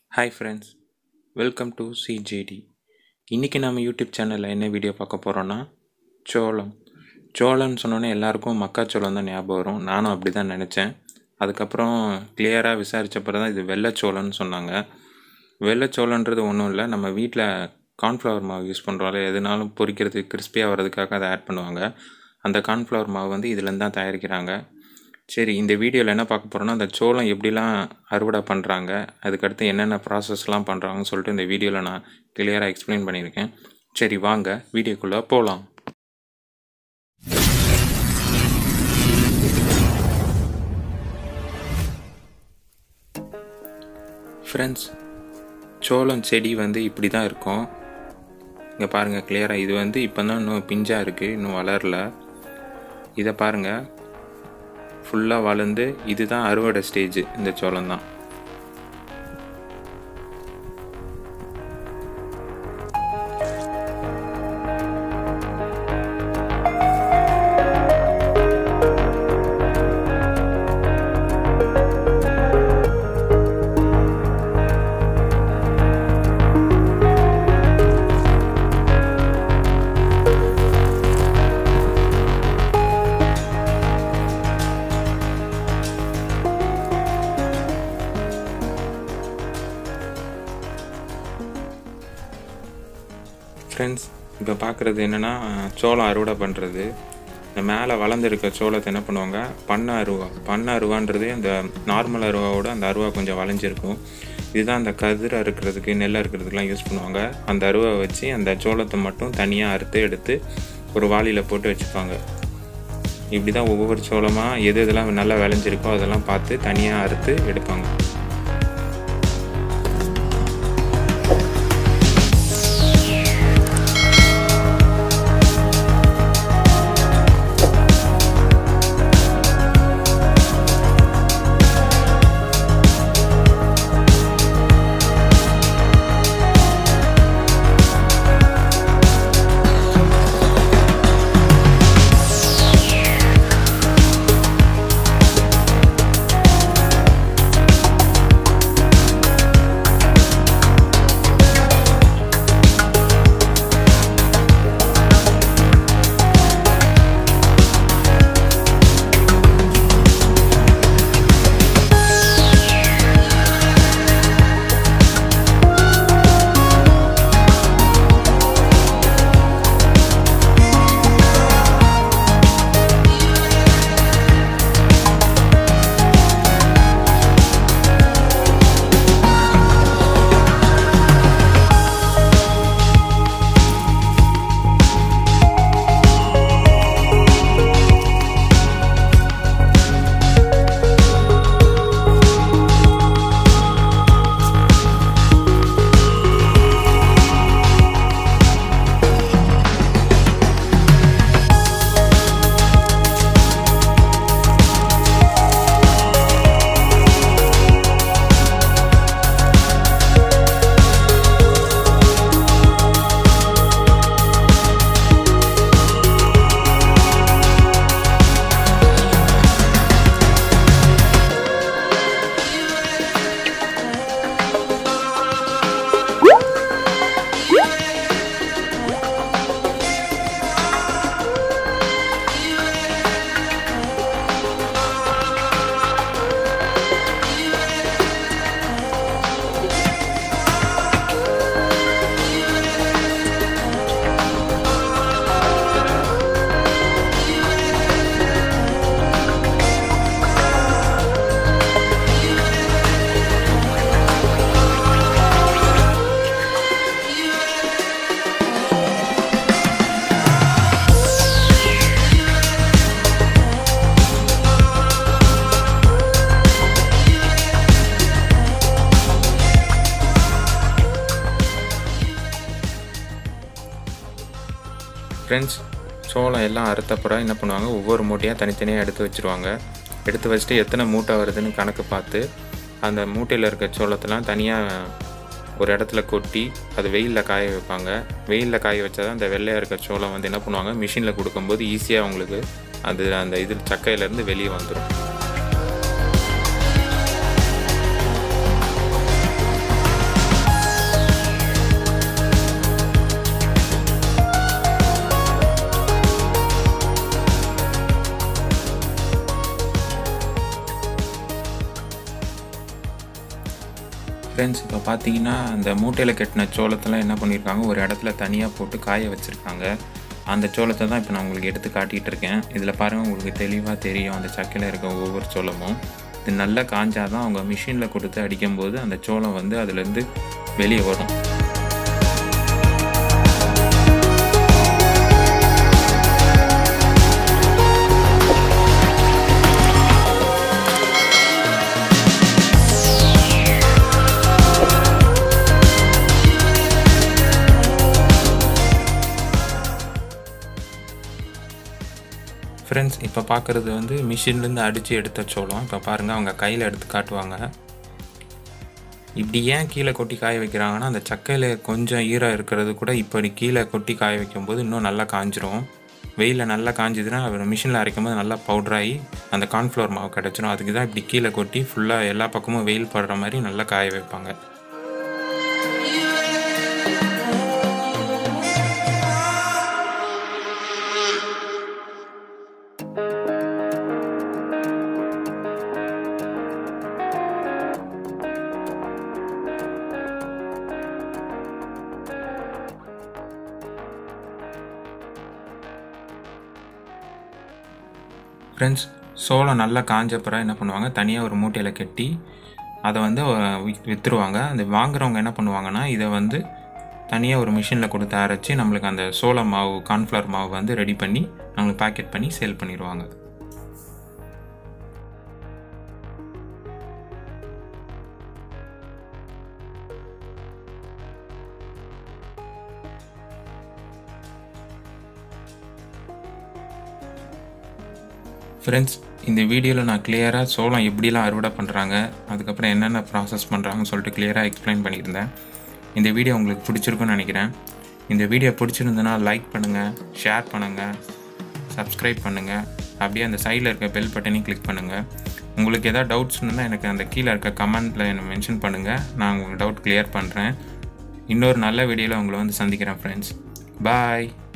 hi friends welcome to CJD இன்றைக்கி நம்ம YouTube சேனலில் என்ன வீடியோ பார்க்க போகிறோன்னா சோளம் சோளம்னு சொன்னோன்னே எல்லாருக்கும் மக்காச்சோளம் தான் ஞாபகம் வரும் நானும் அப்படி தான் நினச்சேன் அதுக்கப்புறம் கிளியராக விசாரித்தப்பறம் தான் இது வெள்ளைச்சோளம்னு சொன்னாங்க வெள்ளைச்சோளன்றது ஒன்றும் இல்லை நம்ம வீட்டில் கார்ன்ஃப்ளவர் மாவு யூஸ் பண்ணுறோம்ல எதுனாலும் பொரிக்கிறதுக்கு கிறிஸ்பியாக வர்றதுக்காக அதை ஆட் பண்ணுவாங்க அந்த கார்ன்ஃப்ளவர் மாவு வந்து இதுலேருந்து தான் தயாரிக்கிறாங்க சரி இந்த வீடியோவில் என்ன பார்க்க போகிறோன்னா அந்த சோளம் எப்படிலாம் அறுவடை பண்ணுறாங்க அதுக்கடுத்து என்னென்ன ப்ராசஸ்லாம் பண்ணுறாங்கன்னு சொல்லிட்டு இந்த வீடியோவில் நான் கிளியராக எக்ஸ்பிளைன் பண்ணியிருக்கேன் சரி வாங்க வீடியோக்குள்ளே போகலாம் ஃப்ரெண்ட்ஸ் சோளம் செடி வந்து இப்படி தான் இருக்கும் இங்கே பாருங்கள் கிளியராக இது வந்து இப்போ தான் இன்னும் பிஞ்சாக இருக்குது இன்னும் வளரல இதை பாருங்கள் ஃபுல்லாக வளர்ந்து இதுதான் அறுவடை ஸ்டேஜ் இந்த சோளம் தான் ஃப்ரெண்ட்ஸ் இப்போ பார்க்குறது என்னென்னா சோளம் அறுவடை பண்ணுறது இந்த மேலே வளர்ந்துருக்க சோளத்தை என்ன பண்ணுவாங்க பண்ண அருவா பண்ண அருவான்றது அந்த நார்மல் அருவாவோட அந்த அருவா கொஞ்சம் வளைஞ்சிருக்கும் இதுதான் அந்த கதிர் அறுக்கிறதுக்கு நெல் அறுக்கிறதுக்குலாம் யூஸ் பண்ணுவாங்க அந்த அருவா வச்சு அந்த சோளத்தை மட்டும் தனியாக அறுத்து எடுத்து ஒரு வாளியில் போட்டு வச்சுப்பாங்க இப்படி தான் ஒவ்வொரு சோளமாக எது எதெல்லாம் நல்லா விளைஞ்சிருக்கோ அதெல்லாம் பார்த்து தனியாக அறுத்து எடுப்பாங்க ஃப்ரெண்ட்ஸ் சோளம் எல்லாம் அறுத்தப்புறம் என்ன பண்ணுவாங்க ஒவ்வொரு மூட்டையாக தனித்தனியாக எடுத்து வச்சுருவாங்க எடுத்து வச்சுட்டு எத்தனை மூட்டை வருதுன்னு கணக்கு பார்த்து அந்த மூட்டையில் இருக்க சோளத்தெல்லாம் தனியாக ஒரு இடத்துல கொட்டி அது வெயிலில் காய வைப்பாங்க வெயிலில் காய வச்சா தான் அந்த வெள்ளையாக இருக்க சோளம் வந்து என்ன பண்ணுவாங்க மிஷினில் கொடுக்கும்போது ஈஸியாக அவங்களுக்கு அது அந்த இது சக்கையிலேருந்து வெளியே வந்துடும் ஃப்ரெண்ட்ஸ் இப்போ பார்த்தீங்கன்னா அந்த மூட்டையில் கட்டின சோளத்தெல்லாம் என்ன பண்ணியிருக்காங்க ஒரு இடத்துல தனியாக போட்டு காய வச்சுருக்காங்க அந்த சோளத்தை தான் இப்போ நான் உங்களுக்கு எடுத்து காட்டிகிட்டு இருக்கேன் இதில் பாருங்கள் உங்களுக்கு தெளிவாக தெரியும் அந்த சக்கையில் இருக்க ஒவ்வொரு சோளமும் இது நல்லா காஞ்சாதான் அவங்க மிஷினில் கொடுத்து அடிக்கும்போது அந்த சோளம் வந்து அதுலேருந்து வெளியே வரும் ஃப்ரெண்ட்ஸ் இப்போ பார்க்குறது வந்து மிஷின்லேருந்து அடித்து எடுத்த சோளம் இப்போ பாருங்கள் அவங்க கையில் எடுத்து காட்டுவாங்க இப்படி ஏன் கீழே கொட்டி காய வைக்கிறாங்கன்னா அந்த சக்கையில் கொஞ்சம் ஈரம் இருக்கிறது கூட இப்படி கீழே கொட்டி காய வைக்கும்போது இன்னும் நல்லா காஞ்சிரும் வெயிலில் நல்லா காஞ்சிதுன்னா அவர் மிஷினில் அரைக்கும் போது நல்லா பவுட்ராகி அந்த கார்ன்ஃப்ளவர் மாவு கிடச்சிரும் அதுக்கு தான் இப்படி கீழே கொட்டி ஃபுல்லாக எல்லா பக்கமும் வெயில் படுற மாதிரி நல்லா காய வைப்பாங்க ஃப்ரெண்ட்ஸ் சோளம் நல்லா காஞ்ச பிறகு என்ன பண்ணுவாங்க தனியாக ஒரு மூட்டையில் கட்டி அதை வந்து விற்றுருவாங்க அந்த வாங்குறவங்க என்ன பண்ணுவாங்கன்னா இதை வந்து தனியாக ஒரு மிஷினில் கொடுத்து அரைச்சி நம்மளுக்கு அந்த சோள மாவு கார்ன்ஃப்ளவர் மாவு வந்து ரெடி பண்ணி நம்மளுக்கு பேக்கெட் பண்ணி சேல் பண்ணிடுவாங்க ஃப்ரெண்ட்ஸ் இந்த வீடியோவில் நான் கிளியராக சோளம் எப்படிலாம் அறுவடை பண்ணுறாங்க அதுக்கப்புறம் என்னென்ன ப்ராசஸ் பண்ணுறாங்கன்னு சொல்லிட்டு கிளியராக எக்ஸ்பிளைன் பண்ணியிருந்தேன் இந்த வீடியோ உங்களுக்கு பிடிச்சிருக்குன்னு நினைக்கிறேன் இந்த வீடியோ பிடிச்சிருந்ததுன்னா லைக் பண்ணுங்கள் ஷேர் பண்ணுங்கள் சப்ஸ்கிரைப் பண்ணுங்கள் அப்படியே அந்த சைடில் இருக்க பெல் பட்டனையும் கிளிக் பண்ணுங்கள் உங்களுக்கு எதாவது டவுட்ஸ் இருந்தால் எனக்கு அந்த கீழே இருக்க கமெண்ட்டில் என்னை மென்ஷன் பண்ணுங்கள் நான் உங்களுக்கு டவுட் கிளியர் பண்ணுறேன் இன்னொரு நல்ல வீடியோவில் உங்களை வந்து சந்திக்கிறேன் ஃப்ரெண்ட்ஸ் பாய்